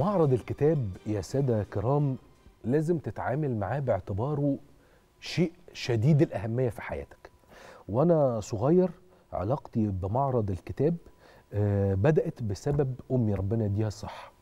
معرض الكتاب يا سادة كرام لازم تتعامل معاه باعتباره شيء شديد الأهمية في حياتك وأنا صغير علاقتي بمعرض الكتاب آه، بدأت بسبب أمي ربنا يديها الصحة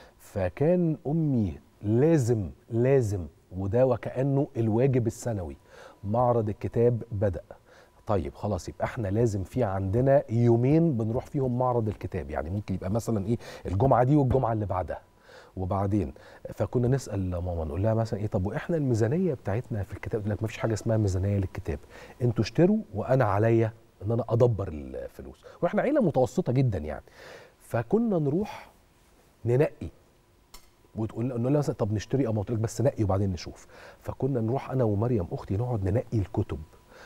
فكان أمي لازم لازم وده وكأنه الواجب السنوي معرض الكتاب بدأ طيب خلاص يبقى احنا لازم في عندنا يومين بنروح فيهم معرض الكتاب يعني ممكن يبقى مثلا ايه الجمعه دي والجمعه اللي بعدها وبعدين فكنا نسال ماما نقول لها مثلا ايه طب واحنا الميزانيه بتاعتنا في الكتاب تقول لك ما فيش حاجه اسمها ميزانيه للكتاب انتوا اشتروا وانا عليا ان انا ادبر الفلوس واحنا عيله متوسطه جدا يعني فكنا نروح ننقي وتقول نقول لها مثلا طب نشتري او تقول لك بس نقي وبعدين نشوف فكنا نروح انا ومريم اختي نقعد ننقي الكتب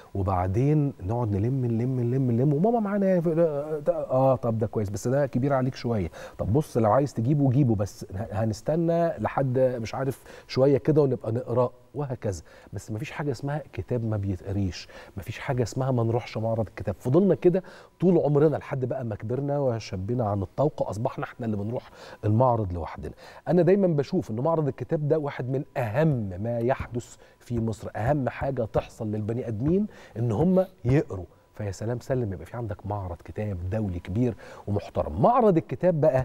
وبعدين نقعد نلم نلم نلم نلم وماما معانا يعني في- اه طب ده كويس بس ده كبير عليك شويه طب بص لو عايز تجيبه جيبه بس هنستنى لحد مش عارف شويه كده ونبقى نقراه وهكذا بس مفيش حاجه اسمها كتاب ما بيتقريش مفيش حاجه اسمها ما نروحش معرض الكتاب فضلنا كده طول عمرنا لحد بقى ما كبرنا وشبينا عن الطوق اصبحنا احنا اللي بنروح المعرض لوحدنا انا دايما بشوف ان معرض الكتاب ده واحد من اهم ما يحدث في مصر اهم حاجه تحصل للبني ادمين ان هم يقروا فيا سلام سلم يبقى في عندك معرض كتاب دولي كبير ومحترم معرض الكتاب بقى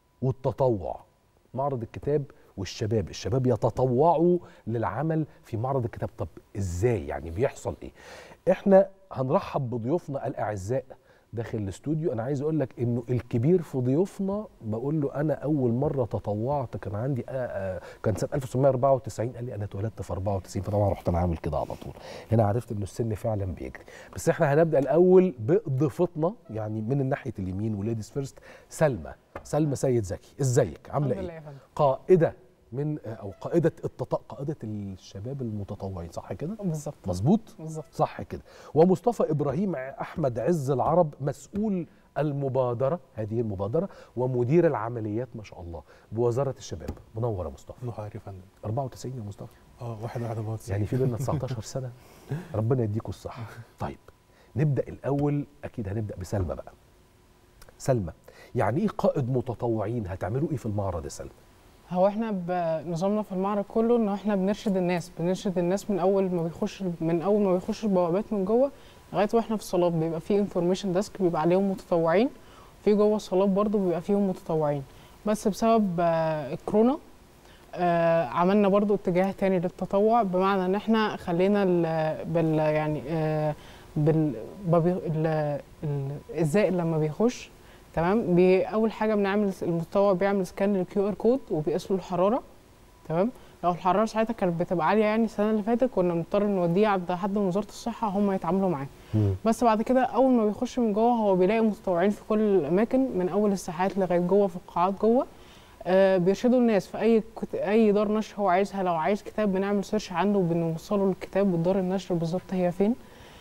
والتطوع معرض الكتاب والشباب الشباب يتطوعوا للعمل في معرض الكتاب طب ازاي يعني بيحصل ايه احنا هنرحب بضيوفنا الاعزاء داخل الاستوديو انا عايز اقول لك انه الكبير في ضيوفنا بقول له انا اول مره تطوعت كان عندي آه آه كان سنه 1994 قال لي انا اتولدت في 94 فطبعا رحت انا عامل كده على طول هنا عرفت انه السن فعلا بيجري بس احنا هنبدا الاول بضيفتنا يعني من ناحيه اليمين وليديز فيرست سلمى سلمى سيد زكي ازيك عامله الحمد لله ايه يا فندم. قائده من او قائده التط... قائده الشباب المتطوعين صح كده بالظبط مظبوط بالظبط صح كده ومصطفى ابراهيم احمد عز العرب مسؤول المبادره هذه المبادره ومدير العمليات ما شاء الله بوزاره الشباب منور يا مصطفى نهار يا فندم 94 يا مصطفى اه واحد واحد أربعة وتسعين. يعني في بينا 19 سنه ربنا يديكوا الصحه طيب نبدا الاول اكيد هنبدا بسلمى بقى سلمى يعني ايه قائد متطوعين هتعملوا ايه في المعرض يا سلمى هو احنا بنظامنا في المعرض كله ان احنا بنرشد الناس بنرشد الناس من اول ما بيخش من اول ما بيخش البوابات من جوه لغايه واحنا في الصالات بيبقى في انفورميشن ديسك بيبقى عليهم متطوعين في جوه الصالات برضو بيبقى فيهم متطوعين بس بسبب آه، الكورونا آه، عملنا برضو اتجاه تاني للتطوع بمعنى ان احنا خلينا ال- بال يعني آه، بال ببي- ال- ال- الزائر لما بيخش تمام بي اول حاجه بنعمل المتطوع بيعمل سكان للكيو ار كود وبيقيس له الحراره تمام لو الحراره ساعتها كانت بتبقى عاليه يعني السنه اللي فاتت كنا بنضطر نوديه عند حد من وزاره الصحه هم يتعاملوا معاه بس بعد كده اول ما بيخش من جوه هو بيلاقي متطوعين في كل الاماكن من اول الساحات لغايه جوه في القاعات جوه آه بيرشدوا الناس في اي كت... اي دار نشر هو عايزها لو عايز كتاب بنعمل سيرش عنده وبنوصله الكتاب والدار النشر بالظبط هي فين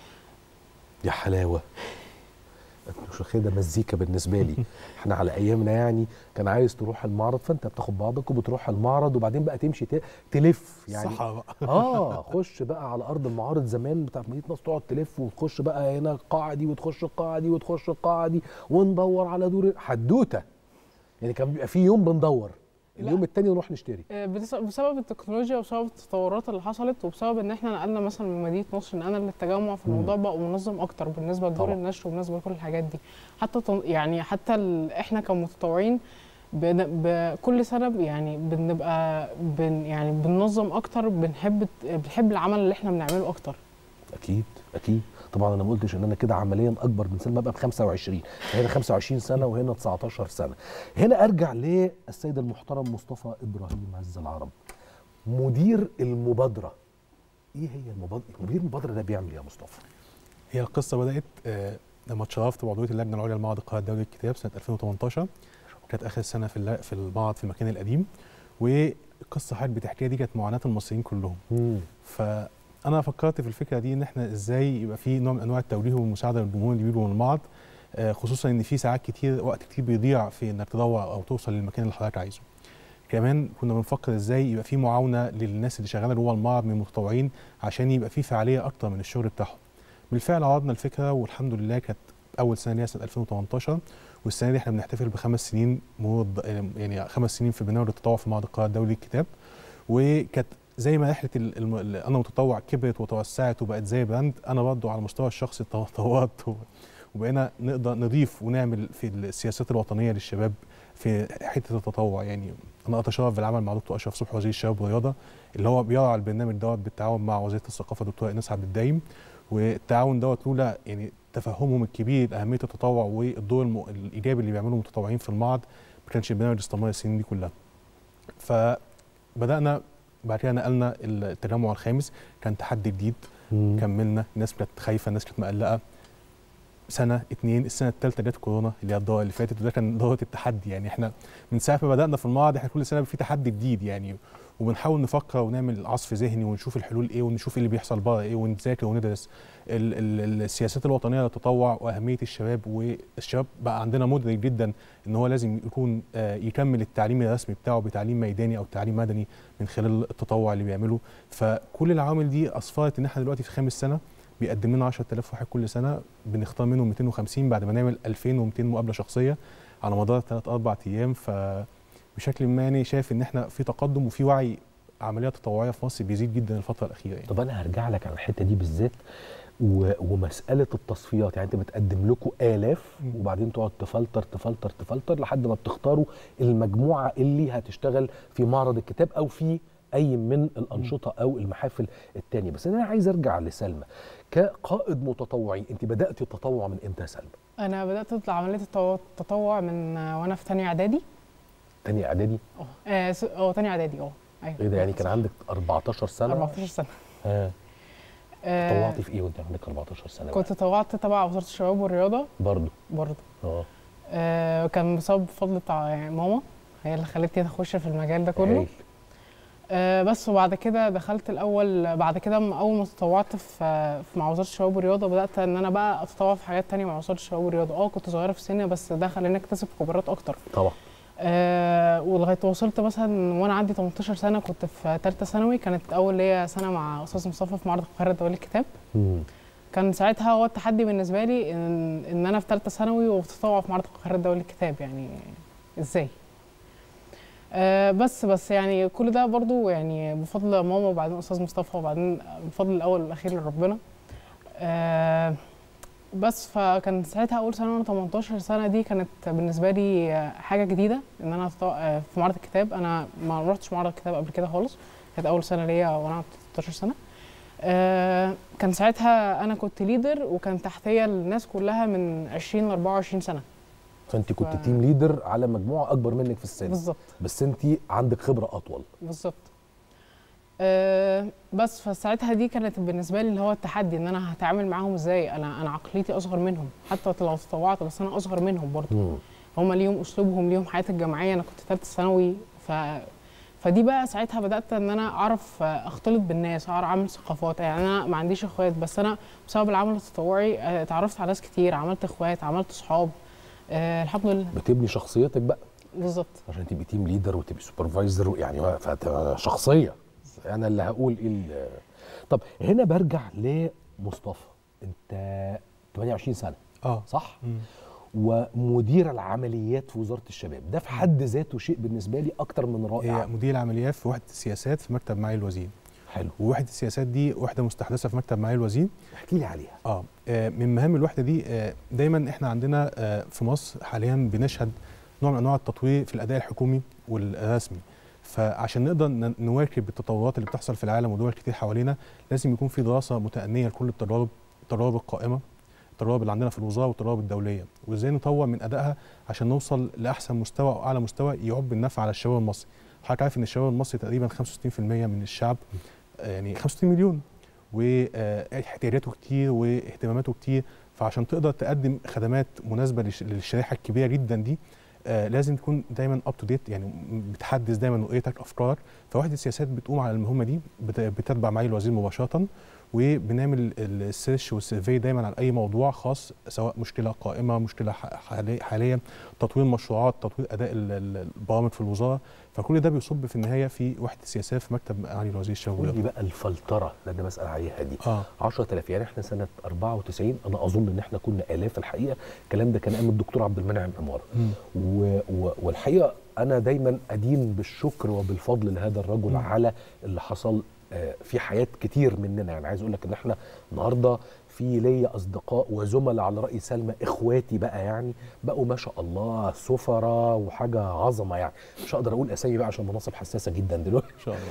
يا حلاوه انت مش واخدها مزيكا بالنسبه لي احنا على ايامنا يعني كان عايز تروح المعرض فانت بتاخد بعضك وبتروح المعرض وبعدين بقى تمشي ت- تلف يعني صحة بقى اه خش بقى على ارض المعارض زمان بتاع مدينه نصر تقعد تلف وتخش بقى هنا القاعه دي وتخش القاعه دي وتخش القاعه دي وندور على دور حدوته يعني كان بيبقى في يوم بندور لا. اليوم التاني نروح نشتري آه، بتس- بسبب التكنولوجيا وبسبب التطورات اللي حصلت وبسبب ان احنا نقلنا مثلا من مدينه نصر نقلنا للتجمع في الموضوع بقى منظم اكتر بالنسبه لدور طبعا. النشر وبالنسبه لكل الحاجات دي حتى تن- يعني حتى ال- احنا كمتطوعين بن- بكل سنه ب- يعني بنبقى بن يعني بننظم اكتر بنحب بنحب العمل اللي احنا بنعمله اكتر اكيد اكيد طبعا انا ما قلتش ان انا كده عمليا اكبر من سلمى بقى ب 25 هنا 25 سنه وهنا 19 سنه هنا ارجع للسيد المحترم مصطفى ابراهيم عز العرب مدير المبادره ايه هي المبادره مدير المبادره ده بيعمل ايه يا مصطفى هي القصة بدأت آه، لما اتشرفت بعضوية اللجنة العليا لمعهد القاهرة الدولي للكتاب سنة 2018 وكانت آخر سنة في الل- في المعرض في المكان القديم والقصة حضرتك بتحكيها دي كانت معاناة المصريين كلهم فانا فكرت في الفكره دي ان احنا ازاي يبقى في نوع من انواع التوجيه والمساعده للجمهور اللي بيجوا من المعرض آه، خصوصا ان في ساعات كتير وقت كتير بيضيع في انك تدور او توصل للمكان اللي حضرتك عايزه كمان كنا بنفكر ازاي يبقى في معاونه للناس اللي شغاله جوه المعرض من المتطوعين عشان يبقى في فعاليه اكتر من الشغل بتاعهم بالفعل عرضنا الفكره والحمد لله كانت اول سنه ليها سنه 2018 والسنه دي احنا بنحتفل بخمس سنين مرور يعني خمس سنين في برنامج التطوع في معهد القاهره الدولي للكتاب وكانت زي ما رحله ال- الم- ال- انا متطوع كبرت وتوسعت وبقت زي براند انا برضه على المستوى الشخصي تطورت و- وبقينا نقدر نضيف ونعمل في السياسات الوطنيه للشباب في حته التطوع يعني انا اتشرف بالعمل مع دكتور اشرف صبحي وزير الشباب والرياضه اللي هو بيرعى البرنامج دوت بالتعاون مع وزيره الثقافه الدكتوره ايناس عبد الدايم والتعاون دوت لولا يعني تفهمهم الكبير لاهميه التطوع والدور الم... الايجابي اللي بيعمله المتطوعين في المعهد ما كانش البرنامج استمر السنين دي كلها. فبدانا بعد كده نقلنا التجمع الخامس كان تحدي جديد مم. كملنا الناس كانت خايفه الناس كانت مقلقه سنه اتنين السنه الثالثه جت كورونا اللي هي الدوره اللي فاتت وده كان دوره التحدي يعني احنا من ساعه ما بدانا في المعهد احنا كل سنه في تحدي جديد يعني وبنحاول نفكر ونعمل عصف ذهني ونشوف الحلول ايه ونشوف ايه اللي بيحصل بره ايه ونذاكر وندرس ال ال السياسات الوطنيه للتطوع واهميه الشباب والشباب بقى عندنا مدرك جدا ان هو لازم يكون آه، يكمل التعليم الرسمي بتاعه بتعليم ميداني او تعليم مدني من خلال التطوع اللي بيعمله فكل العوامل دي اسفرت ان احنا دلوقتي في خامس سنه بيقدم لنا 10000 واحد كل سنه بنختار منهم 250 بعد ما نعمل 2200 مقابله شخصيه على مدار 3 4 ايام فبشكل ما يعني شايف ان احنا في تقدم وفي وعي عمليات تطوعيه في مصر بيزيد جدا الفتره الاخيره يعني. طب انا هرجع لك على الحته دي بالذات و... ومساله التصفيات يعني انت بتقدم لكم الاف مم. وبعدين تقعد تفلتر تفلتر تفلتر لحد ما بتختاروا المجموعه اللي هتشتغل في معرض الكتاب او في اي من الانشطه او المحافل التانية بس انا عايز ارجع لسلمى كقائد متطوعين انت بدات التطوع من امتى يا سلمى انا بدات عمليه التطوع- التطوع من آه، وانا في تانية اعدادي تاني اعدادي اه آه، س- اه تانية اعدادي اه ايوه ايه ده يعني كان عندك 14 سنه 14 سنه ها آه، تطوعتي في ايه وانت عندك 14 سنه كنت تطوعت تبع وزاره الشباب والرياضه برضه برضه اه آه، كان بسبب فضل بتاع يعني ماما هي اللي خلتني اخش في المجال ده كله هايل. آه، بس وبعد كده دخلت الاول بعد كده م- اول ما تطوعت في في مع وزاره الشباب والرياضه بدات ان انا بقى اتطوع في حاجات تانية مع وزاره الشباب والرياضه اه كنت صغيره في السن بس ده خلاني اكتسب خبرات اكتر طبعا آه ولغايه وصلت مثلا وانا عندي 18 سنه كنت في ثالثه ثانوي كانت اول ليا سنه مع استاذ مصطفى في معرض القاهره الدولي للكتاب مم. كان ساعتها هو التحدي بالنسبه لي ان, إن انا في ثالثه ثانوي وبتطوع في معرض القاهره الدولي للكتاب يعني ازاي آه بس بس يعني كل ده برضو يعني بفضل ماما وبعدين استاذ مصطفى وبعدين بفضل الاول والاخير لربنا آه بس فكان ساعتها اول سنه وانا 18 سنه دي كانت بالنسبه لي آه، حاجه جديده ان انا أتطوع- آه، في معرض الكتاب انا ما رحتش معرض الكتاب قبل كده خالص كانت اول سنه ليا وانا عندي 18 سنه آه، كان ساعتها انا كنت ليدر وكان تحتيا الناس كلها من 20 ل 24 سنه فانت كنت ف- تيم ليدر على مجموعه اكبر منك في السن بالظبط بس انت عندك خبره اطول بالظبط أه بس فساعتها دي كانت بالنسبه لي اللي هو التحدي ان انا هتعامل معاهم ازاي انا انا عقليتي اصغر منهم حتى لو تطوعت بس انا اصغر منهم برضه مم. هم ليهم اسلوبهم ليهم حياه الجامعيه انا كنت ثالثه ثانوي ف فدي بقى ساعتها بدات ان انا اعرف آه، اختلط بالناس اعرف اعمل ثقافات يعني انا ما عنديش اخوات بس انا بسبب العمل التطوعي آه، اتعرفت على ناس كتير عملت اخوات عملت صحاب أه الحمد لله بتبني شخصيتك بقى بالظبط عشان تبقي تيم ليدر وتبقي سوبرفايزر يعني هو فت- شخصيه انا اللي هقول ايه ال- طب هنا برجع لمصطفى انت 28 سنه اه صح مم. ومدير العمليات في وزاره الشباب ده في حد ذاته شيء بالنسبه لي اكتر من رائع هي مدير العمليات في وحده السياسات في مكتب معالي الوزير حلو ووحده السياسات دي وحده مستحدثه في مكتب معالي الوزير احكي لي عليها اه آه، من مهام الوحده دي آه، دايما احنا عندنا آه، في مصر حاليا بنشهد نوع من انواع التطوير في الاداء الحكومي والرسمي فعشان نقدر ن- نواكب التطورات اللي بتحصل في العالم ودول كتير حوالينا لازم يكون في دراسه متأنية لكل التجارب التجارب القائمه التجارب اللي عندنا في الوزاره والتجارب الدوليه وازاي نطور من ادائها عشان نوصل لاحسن مستوى او اعلى مستوى يعود بالنفع على الشباب المصري حضرتك عارف ان الشباب المصري تقريبا 65% من الشعب آه، يعني 65 مليون واحتياجاته كتير واهتماماته كتير فعشان تقدر تقدم خدمات مناسبه للش- للشريحه الكبيره جدا دي آه لازم تكون دايما اب تو ديت يعني م- بتحدث دايما رؤيتك افكارك فوحده السياسات بتقوم على المهمه دي بت- بتتبع معالي الوزير مباشره وبنعمل السيرش والسيرفي دايما على اي موضوع خاص سواء مشكله قائمه مشكله ح- حالي- حاليه تطوير مشروعات تطوير اداء ال- ال- البرامج في الوزاره فكل ده بيصب في النهايه في وحده السياسات في مكتب معالي الوزير الشباب قول لي والرياضة. بقى الفلتره اللي انا بسال عليها دي اه 10000 يعني احنا سنه 94 انا اظن ان احنا كنا الاف الحقيقه الكلام ده كان ايام الدكتور عبد المنعم اماره مم. و و والحقيقه انا دايما ادين بالشكر وبالفضل لهذا الرجل مم. على اللي حصل آه، في حياه كتير مننا يعني عايز اقول لك ان احنا النهارده في ليا اصدقاء وزملاء على راي سلمى اخواتي بقى يعني بقوا ما شاء الله سفراء وحاجه عظمه يعني مش هقدر اقول اسامي بقى عشان مناصب حساسه جدا دلوقتي ان شاء الله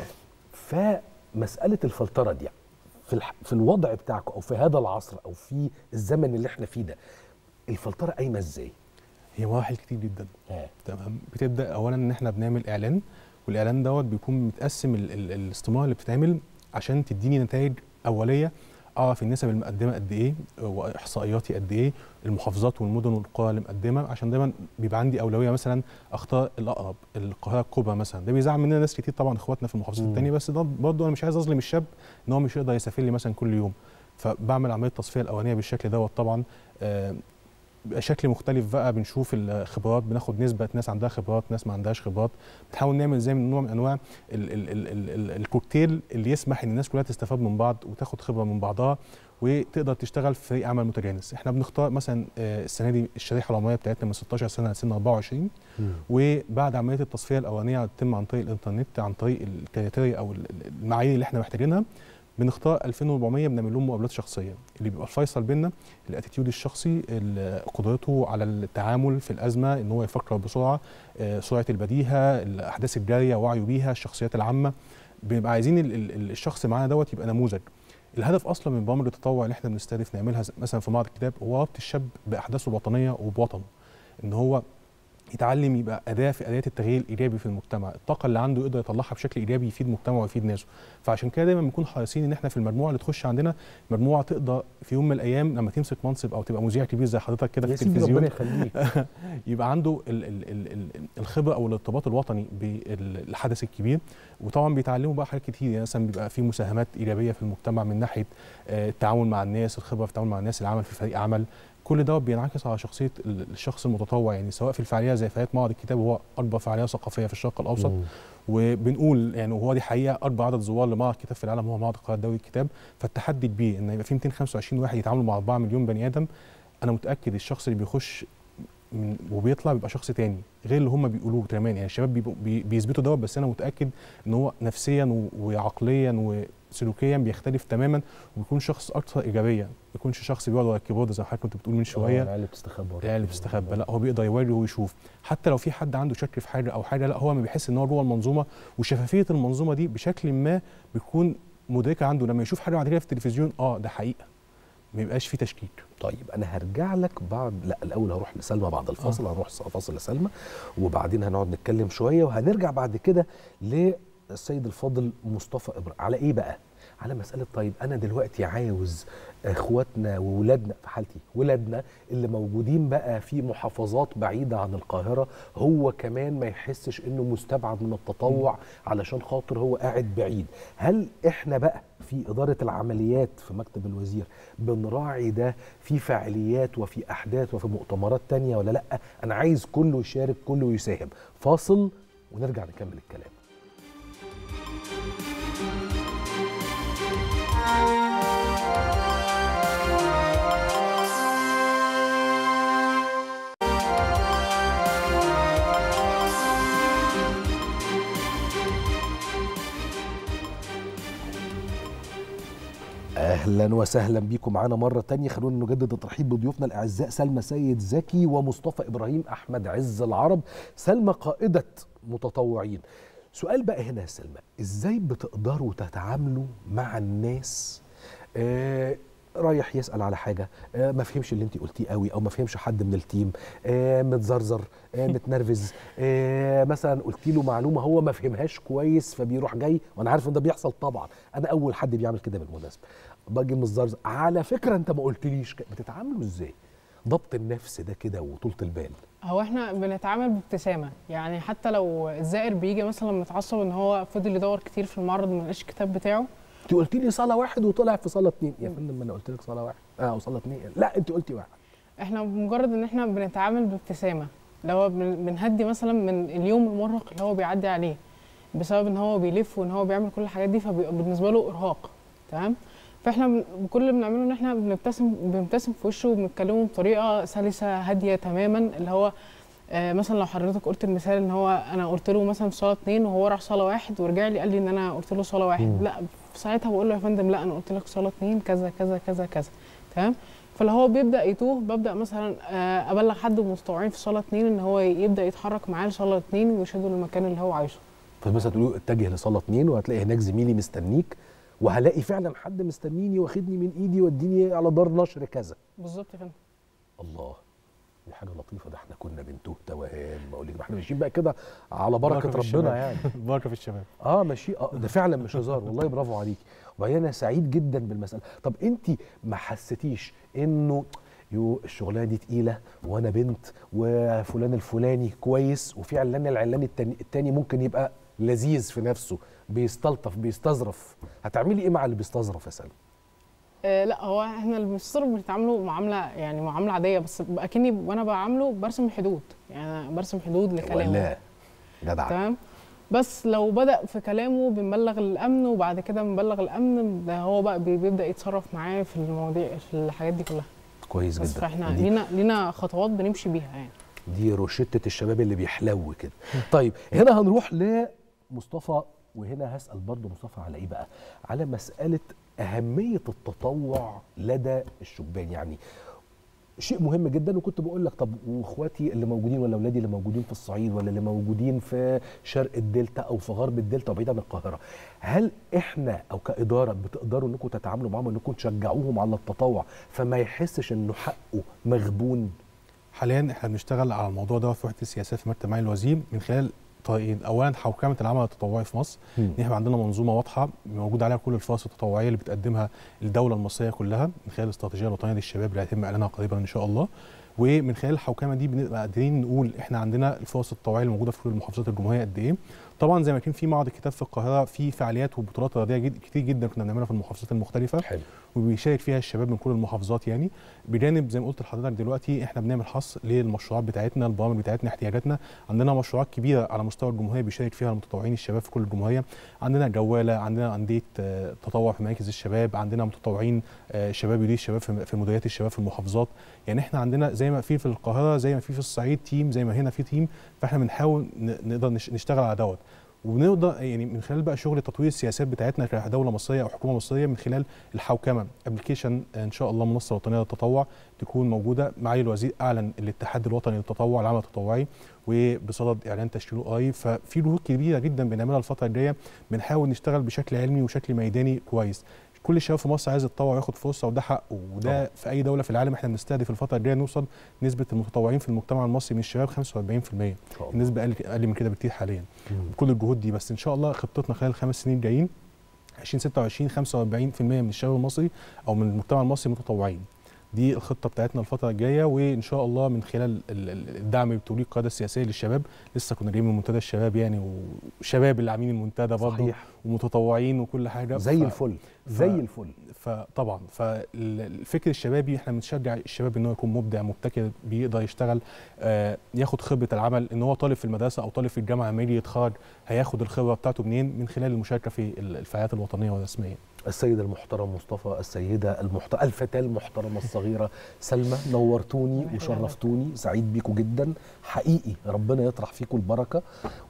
فمساله الفلتره دي في الح... في الوضع بتاعكم او في هذا العصر او في الزمن اللي احنا فيه ده الفلتره قايمه ازاي؟ هي مراحل كتير جدا ها. تمام بتبدا اولا ان احنا بنعمل اعلان والاعلان دوت بيكون متقسم ال- ال- الاستماره اللي بتتعمل عشان تديني نتائج اوليه اعرف النسب المقدمه قد ايه واحصائياتي قد ايه المحافظات والمدن والقرى اللي مقدمه عشان دايما بيبقى عندي اولويه مثلا اختار الاقرب القاهره الكبرى مثلا ده بيزعل مننا ناس كتير طبعا اخواتنا في المحافظات مم. التانيه بس ده برضه انا مش عايز اظلم الشاب ان هو مش يقدر يسافر لي مثلا كل يوم فبعمل عمليه تصفيه الاولانيه بالشكل دوت طبعا آه، بيبقى شكل مختلف بقى بنشوف الخبرات بناخد نسبه ناس عندها خبرات ناس ما عندهاش خبرات بنحاول نعمل زي من نوع من انواع ال ال ال ال ال الكوكتيل اللي يسمح ان الناس كلها تستفاد من بعض وتاخد خبره من بعضها وتقدر تشتغل في فريق عمل متجانس احنا بنختار مثلا آه، السنه دي الشريحه العمريه بتاعتنا من 16 سنه لسن 24 وبعد عمليه التصفيه الاولانيه تتم عن طريق الانترنت عن طريق الكريتيريا او ال- ال- المعايير اللي احنا محتاجينها بنختار 2400 بنعمل لهم مقابلات شخصيه اللي بيبقى الفيصل بينا الاتيتيود الشخصي ال- قدرته على التعامل في الازمه ان هو يفكر بسرعه آه، سرعه البديهه الاحداث الجاريه وعيه بيها الشخصيات العامه بنبقى عايزين ال- ال- الشخص معانا دوت يبقى نموذج الهدف اصلا من برامج التطوع اللي احنا بنستهدف نعملها ز- مثلا في معرض الكتاب هو ربط الشاب باحداثه الوطنيه وبوطنه ان هو يتعلم يبقى اداه في اداه التغيير الايجابي في المجتمع الطاقه اللي عنده يقدر يطلعها بشكل ايجابي يفيد مجتمعه ويفيد ناسه فعشان كده دايما بنكون حريصين ان احنا في المجموعه اللي تخش عندنا مجموعه تقدر في يوم من الايام لما تمسك منصب او تبقى مذيع كبير زي حضرتك كده في يا سيدي التلفزيون ربنا يخليك يبقى عنده ال ال ال ال الخبره او الارتباط الوطني بالحدث الكبير وطبعا بيتعلموا بقى حاجات كتير يعني مثلا بيبقى في مساهمات ايجابيه في المجتمع من ناحيه آه، التعاون مع الناس الخبره في التعامل مع الناس العمل في فريق عمل كل ده بينعكس على شخصيه ال- الشخص المتطوع يعني سواء في الفعاليه زي فعاليه معرض الكتاب وهو اكبر فعاليه ثقافيه في الشرق الاوسط مم. وبنقول يعني وهو دي حقيقه اكبر عدد زوار لمعرض الكتاب في العالم هو معرض القاهره الدولي للكتاب فالتحدي كبير ان يبقى في 225 واحد يتعاملوا مع 4 مليون بني ادم انا متاكد الشخص اللي بيخش من وبيطلع بيبقى شخص تاني غير اللي هم بيقولوه كمان يعني الشباب بيبقوا- بي بيثبتوا دوت بس انا متاكد ان هو نفسيا و- وعقليا وسلوكيا بيختلف تماما وبيكون شخص اكثر ايجابيه ما يكونش شخص بيقعد على الكيبورد زي ما حضرتك كنت بتقول من آه، شويه العيال اللي بتستخبى ورا العيال اللي بتستخبى لا هو بيقدر يوري ويشوف حتى لو في حد عنده شك في حاجه او حاجه لا هو ما بيحس ان هو جوه المنظومه وشفافيه المنظومه دي بشكل ما بيكون مدركه عنده لما يشوف حاجه بعد كده في التلفزيون اه ده حقيقه ما يبقاش في تشكيك طيب انا هرجع لك بعد لا الاول هروح لسلمى بعد الفاصل آه. هنروح فاصل لسلمى وبعدين هنقعد نتكلم شويه وهنرجع بعد كده للسيد الفاضل مصطفى ابراهيم على ايه بقى على مساله طيب انا دلوقتي عاوز اخواتنا وولادنا في حالتي ولادنا اللي موجودين بقى في محافظات بعيده عن القاهره هو كمان ما يحسش انه مستبعد من التطوع علشان خاطر هو قاعد بعيد هل احنا بقى في اداره العمليات في مكتب الوزير بنراعي ده في فعاليات وفي احداث وفي مؤتمرات تانية ولا لا انا عايز كله يشارك كله يساهم فاصل ونرجع نكمل الكلام اهلا وسهلا بيكم معانا مره تانية خلونا نجدد الترحيب بضيوفنا الاعزاء سلمى سيد زكي ومصطفى ابراهيم احمد عز العرب سلمى قائده متطوعين سؤال بقى هنا يا سلمى ازاي بتقدروا تتعاملوا مع الناس آه رايح يسال على حاجه آه ما فهمش اللي انت قلتيه قوي او ما فهمش حد من التيم آه متزرزر آه متنرفز آه مثلا قلت له معلومه هو ما فهمهاش كويس فبيروح جاي وانا عارف ان ده بيحصل طبعا انا اول حد بيعمل كده بالمناسبه باجي متزرزر على فكره انت ما قلتليش ك- بتتعاملوا ازاي ضبط النفس ده كده وطولة البال هو احنا بنتعامل بابتسامه يعني حتى لو الزائر بيجي مثلا متعصب ان هو فضل يدور كتير في المعرض ما لقاش الكتاب بتاعه انت قلت لي صلاه واحد وطلع في صلاه اتنين يا فندم ما انا قلت لك صلاه واحد اه او صلاه اتنين لا انت قلتي واحد احنا بمجرد ان احنا بنتعامل بابتسامه اللي هو بن- بنهدي مثلا من اليوم المرهق اللي هو بيعدي عليه بسبب ان هو بيلف وان هو بيعمل كل الحاجات دي فبيبقى بالنسبه له ارهاق تمام فاحنا بن- كل اللي بنعمله ان احنا بنبتسم بنبتسم في وشه وبنتكلمه بطريقه سلسه هاديه تماما اللي هو آه مثلا لو حضرتك قلت المثال ان هو انا قلت له مثلا في صلاه اتنين وهو راح صلاه واحد ورجع لي قال لي ان انا قلت له صلاه واحد مم. لا في ساعتها بقول له يا فندم لا انا قلت لك صلاه اتنين كذا كذا كذا كذا تمام فاللي هو بيبدا يتوه ببدا مثلا آه، ابلغ حد من المتطوعين في صلاه اتنين ان هو يبدا يتحرك معاه لصلاه اتنين ويرشده للمكان اللي هو عايزه فمثلا تقولوا اتجه لصلاه اتنين وهتلاقي هناك زميلي مستنيك وهلاقي فعلا حد مستنيني واخدني من ايدي يوديني على دار نشر كذا بالظبط يا فندم الله دي حاجه لطيفه ده احنا كنا بنتوه توهان بقول لك ما احنا ماشيين بقى كده على بركه بركة في ربنا الشباب. يعني بركه في الشباب اه ماشي اه ده فعلا مش هزار والله برافو عليكي وبعدين انا سعيد جدا بالمساله طب انت ما حسيتيش انه يو الشغلانه دي تقيله وانا بنت وفلان الفلاني كويس وفي علان العلان التاني, التاني ممكن يبقى لذيذ في نفسه بيستلطف بيستظرف هتعملي ايه مع اللي بيستظرف يا سلمى آه لا هو احنا اللي بنتصرف بنتعامله معامله يعني معامله عاديه بس اكني وانا بعامله برسم حدود يعني أنا برسم حدود لكلامه ولا جدع تمام بس لو بدا في كلامه بنبلغ الامن وبعد كده بنبلغ الامن ده هو بقى بي- بيبدا يتصرف معاه في المواضيع في الحاجات دي كلها كويس بس جدا فاحنا دي, لينا لينا خطوات بنمشي بيها يعني دي روشتة الشباب اللي بيحلو كده طيب هنا هنروح لمصطفى وهنا هسأل برضه مصطفى على ايه بقى على مسألة أهمية التطوع لدى الشبان يعني شيء مهم جدا وكنت بقول لك طب واخواتي اللي موجودين ولا اولادي اللي موجودين في الصعيد ولا اللي موجودين في شرق الدلتا او في غرب الدلتا وبعيد عن القاهره هل احنا او كاداره بتقدروا انكم تتعاملوا معاهم انكم تشجعوهم على التطوع فما يحسش انه حقه مغبون حاليا احنا بنشتغل على الموضوع ده في وحده السياسات في مكتب معالي الوزير من خلال طريقين اولا حوكمه العمل التطوعي في مصر ان احنا عندنا منظومه واضحه موجود عليها كل الفرص التطوعيه اللي بتقدمها الدوله المصريه كلها من خلال الاستراتيجيه الوطنيه للشباب اللي هيتم اعلانها قريبا ان شاء الله ومن خلال الحوكمه دي بنبقى قادرين نقول احنا عندنا الفرص التطوعيه اللي موجوده في كل محافظات الجمهوريه قد ايه طبعا زي ما كان في معرض الكتاب في القاهره في فعاليات وبطولات رياضيه جد كتير جدا كنا بنعملها في المحافظات المختلفه حلو وبيشارك فيها الشباب من كل المحافظات يعني بجانب زي ما قلت لحضرتك دلوقتي احنا بنعمل حصر للمشروعات بتاعتنا البرامج بتاعتنا احتياجاتنا عندنا مشروعات كبيره على مستوى الجمهوريه بيشارك فيها المتطوعين الشباب في كل الجمهوريه عندنا جواله عندنا انديه آه، تطوع في مراكز الشباب عندنا متطوعين آه، شباب يدير الشباب في في مديريات الشباب في المحافظات يعني احنا عندنا زي ما في في القاهره زي ما في في الصعيد تيم زي ما هنا في تيم فاحنا بنحاول ن- نقدر نش- نشتغل على دوت وبنقدر يعني من خلال بقى شغل تطوير السياسات بتاعتنا كدوله مصريه او حكومه مصريه من خلال الحوكمه ابلكيشن ان شاء الله منصه وطنيه للتطوع تكون موجوده معالي الوزير اعلن الاتحاد الوطني للتطوع العمل التطوعي وبصدد اعلان تشكيله قريب ففي جهود كبيره جدا بنعملها الفتره الجايه بنحاول نشتغل بشكل علمي وشكل ميداني كويس كل الشباب في مصر عايز يتطوع وياخد فرصه وده حقه وده طبعا. طبعا. في اي دوله في العالم احنا بنستهدف الفتره الجايه نوصل نسبه المتطوعين في المجتمع المصري من الشباب 45% ان شاء الله النسبه اقل اقل من كده بكتير حاليا مم. بكل الجهود دي بس ان شاء الله خطتنا خلال الخمس سنين الجايين 2026 45% من الشباب المصري او من المجتمع المصري متطوعين دي الخطه بتاعتنا الفتره الجايه وان شاء الله من خلال ال- ال- الدعم بتوليد القياده السياسيه للشباب لسه كنا جايين من منتدى الشباب يعني وشباب اللي عاملين المنتدى برضه صحيح ومتطوعين وكل حاجه زي ف- الفل ف- زي الفل فطبعا فالفكر الشبابي احنا بنشجع الشباب ان هو يكون مبدع مبتكر بيقدر يشتغل آه ياخد خبره العمل ان هو طالب في المدرسه او طالب في الجامعه لما يجي يتخرج هياخد الخبره بتاعته منين من خلال المشاركه في ال- الفعاليات الوطنيه والرسميه السيد المحترم مصطفى السيدة المحترمة الفتاة المحترمة الصغيرة سلمى نورتوني الله وشرفتوني سعيد بيكم جدا حقيقي ربنا يطرح فيكم البركة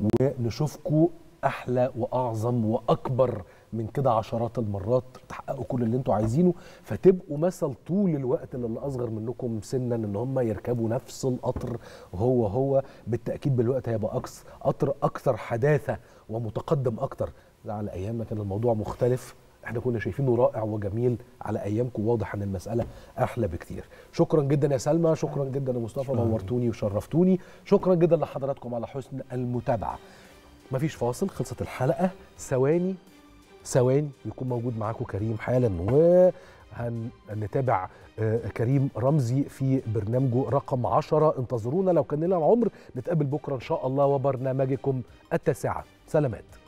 ونشوفكم أحلى وأعظم وأكبر من كده عشرات المرات تحققوا كل اللي انتوا عايزينه فتبقوا مثل طول الوقت للي أصغر منكم سنا إن هم يركبوا نفس القطر هو هو بالتأكيد بالوقت هيبقى أكس قطر أكثر حداثة ومتقدم أكتر لا على أيامنا كان الموضوع مختلف احنا كنا شايفينه رائع وجميل على ايامكم واضح ان المساله احلى بكتير شكرا جدا يا سلمى شكرا جدا يا مصطفى شكراً. نورتوني وشرفتوني شكرا جدا لحضراتكم على حسن المتابعه مفيش فاصل خلصت الحلقه ثواني ثواني يكون موجود معاكم كريم حالا وهنتابع كريم رمزي في برنامجه رقم عشرة انتظرونا لو كان لنا العمر نتقابل بكرة إن شاء الله وبرنامجكم التاسعة سلامات